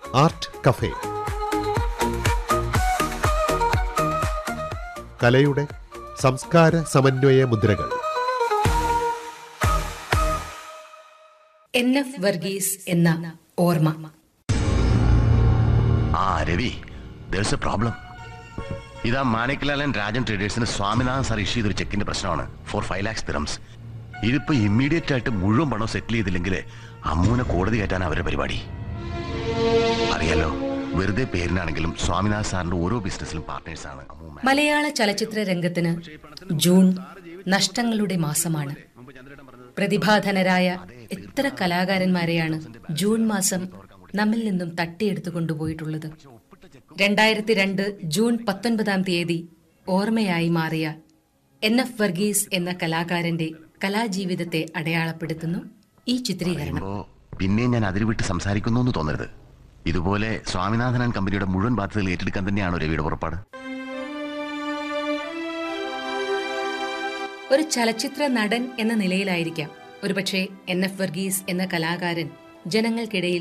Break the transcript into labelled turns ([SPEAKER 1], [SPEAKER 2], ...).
[SPEAKER 1] art cafe കലയുടെ സംസ്കാര സമന്വയ മുദ്രകൾ
[SPEAKER 2] എൻ എഫ് വർഗീസ് എന്ന ഓർമ്മ
[SPEAKER 3] ആ രവി ദേഴ്സ് എ പ്രോബ്ലം ഇതാ മാണിക്ലാലൻ രാജൻ ട്രേഡേഴ്സിന് സ്വാമിനാഥൻ സാർ ഇഷ്യൂ ചെയ്തൊരു ചെക്കിന്റെ പ്രശ്നമാണ് ഫോർ ഫൈവ് ലാക്സ് തിറംസ് ഇതിപ്പോ ഇമ്മീഡിയറ്റ് ആയിട്ട് മുഴുവൻ പണം സെറ്റിൽ ചെയ്തില്ലെങ്കിൽ അമ്മൂനെ കോടതി കയറ്റാൻ അവരുടെ പരിപാടി അറിയാലോ വെറുതെ പേരിനാണെങ്കിലും സ്വാമിനാഥൻ സാറിന്റെ ഓരോ ബിസിനസ്സിലും പാർട്ട്നേഴ്സാണ് അമ്മൂമ്മ
[SPEAKER 2] മലയാള ചലച്ചിത്ര രംഗത്തിന് ജൂൺ നഷ്ടങ്ങളുടെ മാസമാണ് പ്രതിഭാധനരായ എത്ര കലാകാരന്മാരെയാണ് ജൂൺ മാസം നമ്മിൽ നിന്നും തട്ടിയെടുത്തു കൊണ്ടുപോയിട്ടുള്ളത് രണ്ടായിരത്തി രണ്ട് ജൂൺ പത്തൊൻപതാം തീയതി ഓർമ്മയായി മാറിയ എൻ എഫ് വർഗീസ് എന്ന കലാകാരന്റെ കലാജീവിതത്തെ അടയാളപ്പെടുത്തുന്നു ഈ ചിത്രീകരണം
[SPEAKER 3] പറയുമ്പോ പിന്നെയും ഞാൻ അതിര് വിട്ട് സംസാരിക്കുന്നു എന്ന് തോന്നരുത് ഇതുപോലെ സ്വാമിനാഥൻ കമ്പനിയുടെ മുഴുവൻ ബാധ്യതകൾ ഏറ്റെടുക്കാൻ തന്നെയാണോ രവിയുടെ പുറപ്പാട്
[SPEAKER 2] ഒരു ചലച്ചിത്ര നടൻ എന്ന നിലയിലായിരിക്കാം ഒരുപക്ഷെ എൻ എഫ് വർഗീസ് എന്ന കലാകാരൻ ജനങ്ങൾക്കിടയിൽ